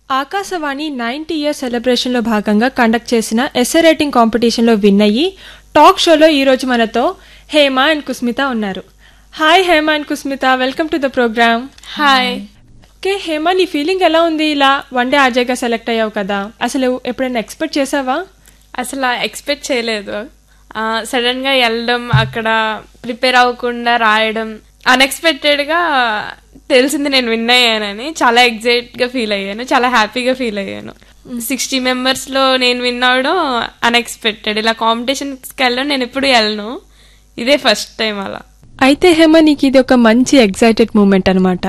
Akashvani ninety year సెలబ్రేషన్లో భాగంగా conduct చేసిన essay writing కాంపిటీషన్లో విన్ అయ్యి టాక్ షోలో ఈరోజు మనతో హేమ అండ్ కుస్మిత ఉన్నారు hi Hema and Kusmita welcome to the program hi okay Hema నీ ఫీలింగ్ ఎలా ఉంది ఇలా వన్ డే ఆర్జేగా సెలెక్ట్ అయ్యావు కదా అసలు ఎప్పుడైనా ఎక్స్పెక్ట్ చేసావా అసలు ఎక్స్పెక్ట్ చేయలేదు సడన్ గా వెళ్ళడం అక్కడ ప్రిపేర్ అవ్వకుండా రాయడం అన్ఎక్స్పెక్టెడ్ గా తెలిసింది నేను విన్ అయ్యానని చాలా ఎగ్జైట్ గా ఫీల్ అయ్యాను చాలా హ్యాపీగా ఫీల్ అయ్యాను సిక్స్టీ మెంబర్స్ లో నేను విన్ అవడం అన్ఎక్స్పెక్టెడ్ ఇలా కాంపిటీషన్స్కి వెళ్ళడం నేను ఎప్పుడు వెళ్ళను ఇదే ఫస్ట్ టైం అలా అయితే హేమ నీకు ఇది ఒక మంచి ఎగ్జైటెడ్ మూమెంట్ అనమాట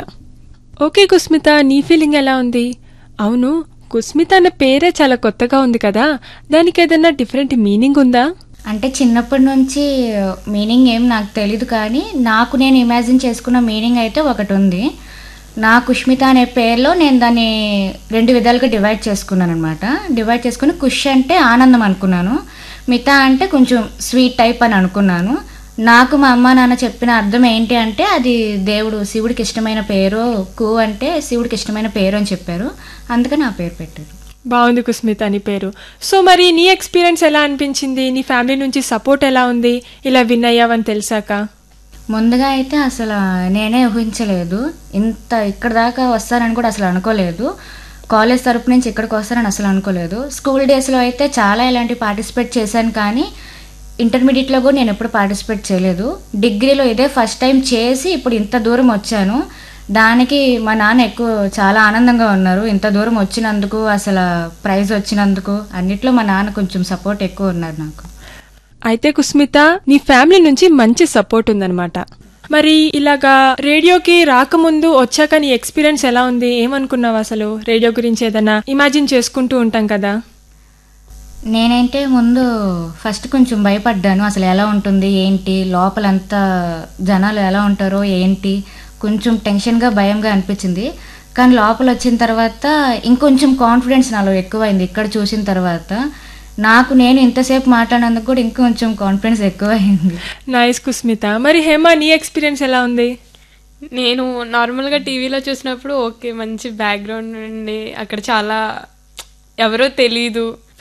ఓకే కుస్మిత నీ ఫీలింగ్ ఎలా ఉంది అవును కుస్మిత అనే పేరే చాలా కొత్తగా ఉంది కదా దానికి ఏదైనా డిఫరెంట్ మీనింగ్ ఉందా అంటే చిన్నప్పటి నుంచి మీనింగ్ ఏం నాకు తెలీదు కానీ నాకు నేను ఇమాజిన్ చేసుకున్న మీనింగ్ అయితే ఒకటి ఉంది నా కుష్మిత అనే పేరులో నేను దాన్ని రెండు విధాలుగా డివైడ్ చేసుకున్నాను అనమాట డివైడ్ చేసుకుని కుష్ అంటే ఆనందం అనుకున్నాను మితా అంటే కొంచెం స్వీట్ టైప్ అని అనుకున్నాను నాకు మా అమ్మ నాన్న చెప్పిన అర్థం ఏంటి అంటే అది దేవుడు శివుడికి ఇష్టమైన పేరు కు అంటే శివుడికి ఇష్టమైన పేరు అని చెప్పారు అందుకని ఆ పేరు పెట్టారు బాగుంది కుస్మిత అని పేరు సో మరి నీ ఎక్స్పీరియన్స్ ఎలా అనిపించింది నీ ఫ్యామిలీ నుంచి సపోర్ట్ ఎలా ఉంది ఇలా విన్ అయ్యావని తెలిసాక ముందుగా అయితే అసలు నేనే ఊహించలేదు ఇంత ఇక్కడ దాకా వస్తానని కూడా అసలు అనుకోలేదు కాలేజ్ తరపు నుంచి ఇక్కడికి వస్తానని అసలు అనుకోలేదు స్కూల్ డేస్లో అయితే చాలా ఇలాంటి పార్టిసిపేట్ చేశాను కానీ ఇంటర్మీడియట్లో కూడా నేను ఎప్పుడు పార్టిసిపేట్ చేయలేదు డిగ్రీలో ఇదే ఫస్ట్ టైం చేసి ఇప్పుడు ఇంత దూరం వచ్చాను దానికి మా నాన్న ఎక్కువ చాలా ఆనందంగా ఉన్నారు ఇంత దూరం వచ్చినందుకు అసలు ప్రైజ్ వచ్చినందుకు అన్నిట్లో మా నాన్న కొంచెం సపోర్ట్ ఎక్కువ ఉన్నారు నాకు అయితే కుస్మిత నీ ఫ్యామిలీ నుంచి మంచి సపోర్ట్ ఉందన్నమాట మరి ఇలాగా రేడియోకి రాకముందు వచ్చాక నీ ఎక్స్పీరియన్స్ ఎలా ఉంది ఏమనుకున్నావు అసలు రేడియో గురించి ఏదైనా ఇమాజిన్ చేసుకుంటూ ఉంటాం కదా నేనైతే ముందు ఫస్ట్ కొంచెం భయపడ్డాను అసలు ఎలా ఉంటుంది ఏంటి లోపలంతా జనాలు ఎలా ఉంటారో ఏంటి కొంచెం టెన్షన్గా భయంగా అనిపించింది కానీ లోపల వచ్చిన తర్వాత ఇంకొంచెం కాన్ఫిడెన్స్ నాలో ఎక్కువైంది ఇక్కడ చూసిన తర్వాత నాకు నేను ఇంతసేపు మాట్లాడినందుకు కూడా ఇంకొంచెం కాన్ఫిడెన్స్ ఎక్కువైంది నైస్ కుస్మిత మరి హేమ నీ ఎక్స్పీరియన్స్ ఎలా ఉంది నేను నార్మల్గా టీవీలో చూసినప్పుడు ఓకే మంచి బ్యాక్గ్రౌండ్ నుండి అక్కడ చాలా ఎవరో తెలీదు